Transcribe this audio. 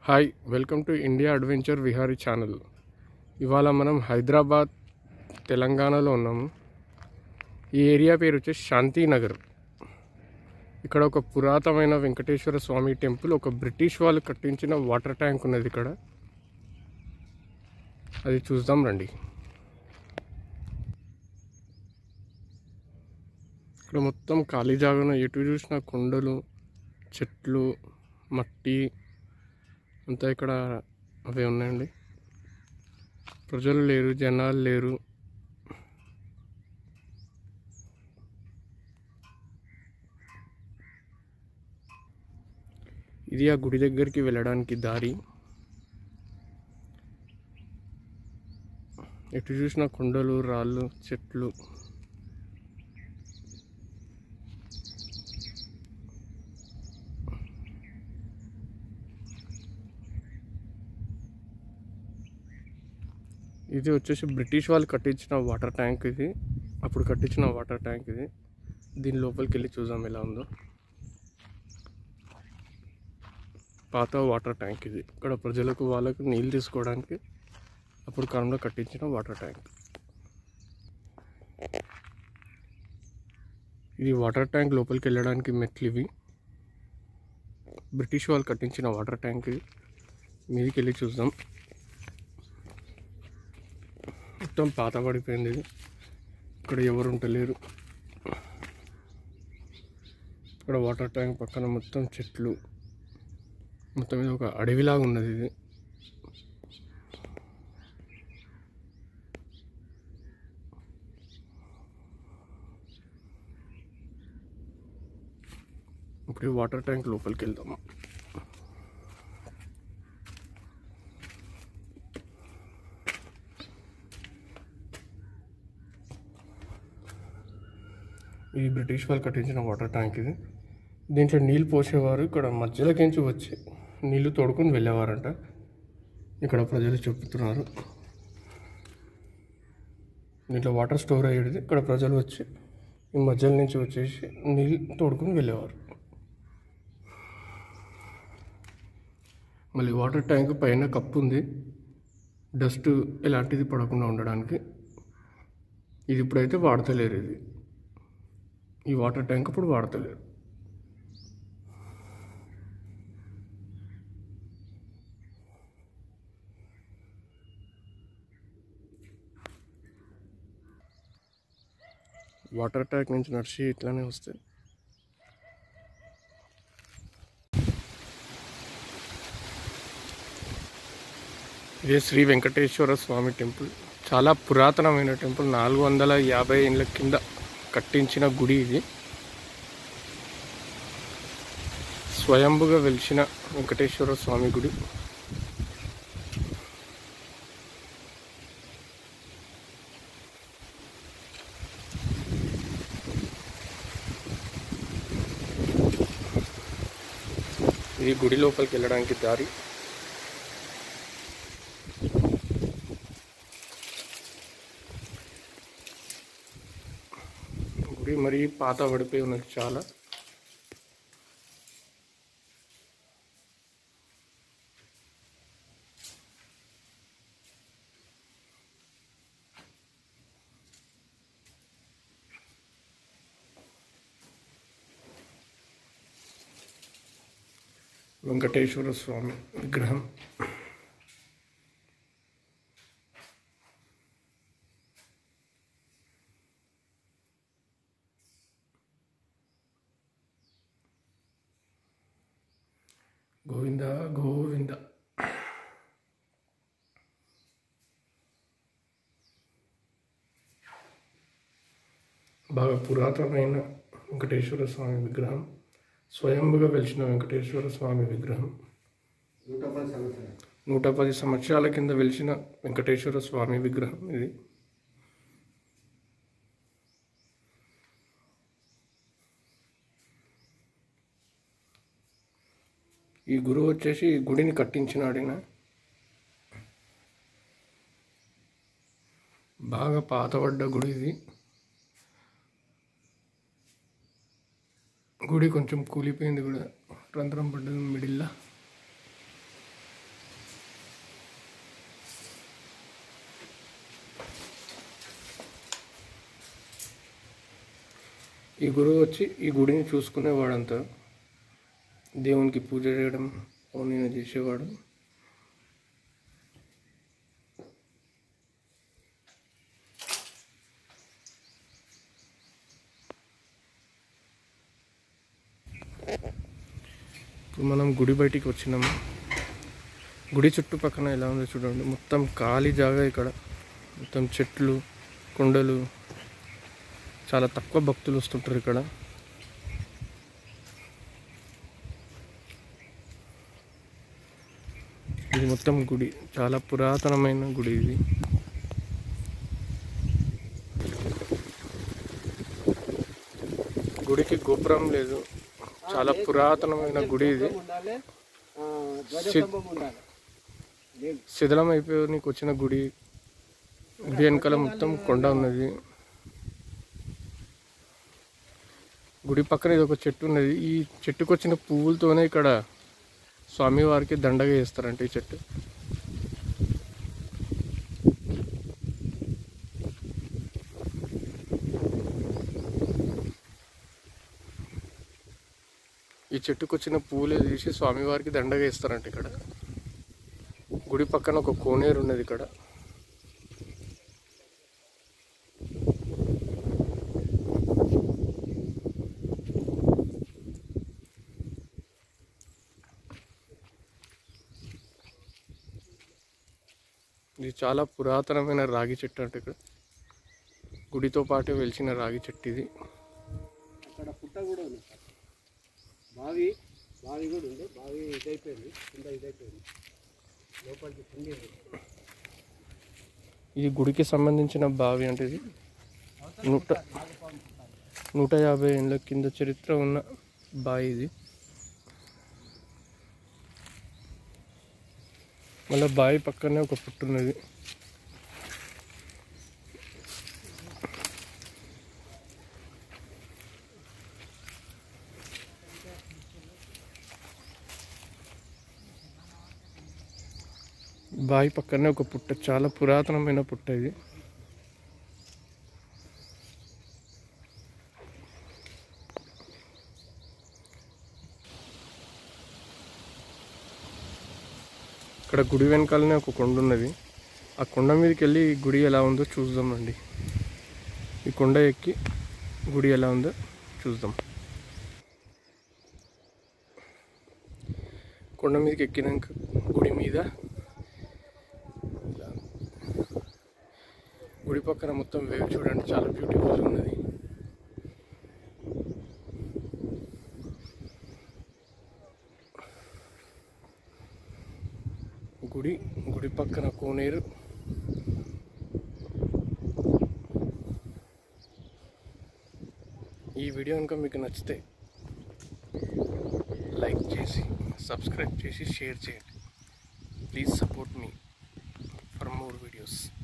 hi welcome to India adventure Vihari channel ఇవాళ మనం హైదరాబాద్ తెలంగాణలో ఉన్నాము ఈ ఏరియా పేరు వచ్చేసి శాంతినగర్ ఇక్కడ ఒక పురాతనమైన వెంకటేశ్వర స్వామి టెంపుల్ ఒక బ్రిటిష్ వాళ్ళు కట్టించిన వాటర్ ట్యాంక్ ఉన్నది ఇక్కడ అది చూద్దాం రండి ఇక్కడ మొత్తం ఖాళీ జాగాన ఎటు చూసిన కొండలు చెట్లు మట్టి అంతా ఇక్కడ అవే ఉన్నాయండి ప్రజలు లేరు జనాలు లేరు ఇది ఆ గుడి దగ్గరికి వెళ్ళడానికి దారి ఎటు చూసిన కొండలు రాళ్ళు చెట్లు ఇది వచ్చేసి బ్రిటిష్ వాళ్ళు కట్టించిన వాటర్ ట్యాంక్ ఇది అప్పుడు కట్టించిన వాటర్ ట్యాంక్ ఇది దీని లోపలికి వెళ్ళి చూద్దాం ఎలా ఉందో పాత వాటర్ ట్యాంక్ ఇది ఇక్కడ ప్రజలకు వాళ్ళకు నీళ్ళు తీసుకోవడానికి అప్పుడు కాలంలో కట్టించిన వాటర్ ట్యాంక్ ఇది వాటర్ ట్యాంక్ లోపలికి వెళ్ళడానికి మెట్లు ఇవి బ్రిటిష్ వాళ్ళు కట్టించిన వాటర్ ట్యాంక్ ఇది మీదికి వెళ్ళి చూద్దాం మొత్తం పాత పడిపోయింది ఇది ఇక్కడ ఎవరు ఉంటలేరు ఇక్కడ వాటర్ ట్యాంక్ పక్కన మొత్తం చెట్లు మొత్తం ఇది ఒక అడవిలాగా ఉన్నది ఇది ఇప్పుడు ఈ వాటర్ ట్యాంక్ లోపలికి వెళ్దాము ఇది బ్రిటిష్ వాళ్ళు కట్టించిన వాటర్ ట్యాంక్ ఇది దీంట్లో నీళ్ళు పోసేవారు ఇక్కడ మధ్యలోకించి వచ్చి నీళ్లు తోడుకొని వెళ్ళేవారంట ఇక్కడ ప్రజలు చెప్తున్నారు దీంట్లో వాటర్ స్టోర్ అయ్యేది ఇక్కడ ప్రజలు వచ్చి ఈ మధ్యలో నుంచి వచ్చేసి నీళ్ళు తోడుకొని వెళ్ళేవారు మళ్ళీ వాటర్ ట్యాంక్ పైన కప్పు ఉంది డస్ట్ ఎలాంటిది పడకుండా ఉండడానికి ఇది ఇప్పుడైతే వాడతలేరు ఇది ఈ వాటర్ ట్యాంక్ ఇప్పుడు వాడతలేరు వాటర్ ట్యాంక్ నుంచి నడిచి ఇట్లానే వస్తాయి ఇదే శ్రీ వెంకటేశ్వర స్వామి టెంపుల్ చాలా పురాతనమైన టెంపుల్ నాలుగు వందల యాభై ఏళ్ళ కింద కట్టించిన గుడి ఇది స్వయంభుగా వెలిసిన వెంకటేశ్వర స్వామి గుడి ఇది గుడి లోపలికి వెళ్ళడానికి దారి గుడి మరీ పాత పడిపోయి ఉన్నది చాలా వెంకటేశ్వర స్వామి విగ్రహం గోవింద గోవింద బాగా పురాతనమైన వెంకటేశ్వర స్వామి విగ్రహం స్వయంభుగా వెలిసిన వెంకటేశ్వర స్వామి విగ్రహం నూట పది సంవత్సరాలు నూట పది సంవత్సరాల కింద వెలిసిన వెంకటేశ్వర స్వామి విగ్రహం ఇది ఈ గురువు వచ్చేసి ఈ గుడిని కట్టించినాడిన బాగా పాతబడ్డ గుడి ఇది గుడి కొంచెం కూలిపోయింది కూడా రంధ్రం పడ్డది మిడిల్లా ఈ గురువు వచ్చి ఈ గుడిని చూసుకునేవాడంతా దేవునికి పూజ చేయడం నేను చేసేవాడు ఇప్పుడు మనం గుడి బయటికి వచ్చినాము గుడి చుట్టుపక్కన ఎలా ఉందో చూడండి మొత్తం ఖాళీ జాగా ఇక్కడ మొత్తం చెట్లు కొండలు చాలా తక్కువ భక్తులు వస్తుంటారు ఇక్కడ ఇది మొత్తం గుడి చాలా పురాతనమైన గుడి ఇది గుడికి గోపురం లేదు చాలా పురాతనమైన గుడి ఇది ఉండాలి ఆ, ధ్వజ సి- స్తంభం ఉండాలి లేదు శిథిలం అయిపోయి వచ్చిన గుడి గుడి వెనకాల మొత్తం కొండ ఉన్నది గుడి పక్కన ఇది ఒక చెట్టు ఉన్నది ఈ చెట్టుకు వచ్చిన పువ్వులతోనే ఇక్కడ స్వామివారికి దండగా వేస్తారంట ఈ చెట్టు ఈ చెట్టుకు వచ్చిన పువ్వులే తీసి స్వామివారికి దండగా వేస్తారంట ఇక్కడ గుడి పక్కన ఒక కోనేరు ఉన్నది ఇక్కడ ఇది చాలా పురాతనమైన రాగి చెట్టు అంటే ఇక్కడ గుడితో పాటు వెలిసిన రాగి చెట్టు ఇది అక్కడ పుట్ట కూడా ఉంది సార్ బావి బావి కూడా ఉంది బావి ఇదైపోయింది కింద ఇదైపోయింది లోపలికి కింద ఇది గుడికి సంబంధించిన బావి అంటే ఇది నూట నూట యాభై ఏళ్ళ కింద చరిత్ర ఉన్న బావి ఇది మళ్ళీ బావి పక్కనే ఒక పుట్టు ఉన్నది బావి పక్కనే ఒక పుట్ట చాలా పురాతనమైన పుట్ట ఇది ఇక్కడ గుడి వెనకాలనే ఒక కొండ ఉన్నది ఆ కొండ మీదకి వెళ్ళి ఈ గుడి ఎలా ఉందో చూద్దామండి ఈ కొండ ఎక్కి గుడి ఎలా ఉందో చూద్దాం కొండ మీదకి ఎక్కినాక గుడి మీద ఇలా గుడి పక్కన మొత్తం వేవ్ చూడండి చాలా బ్యూటిఫుల్ ఉన్నది గుడి గుడి పక్కన కోనేరు ఈ వీడియో కనుక మీకు నచ్చితే లైక్ చేసి సబ్స్క్రైబ్ చేసి షేర్ చేయండి please support me for more videos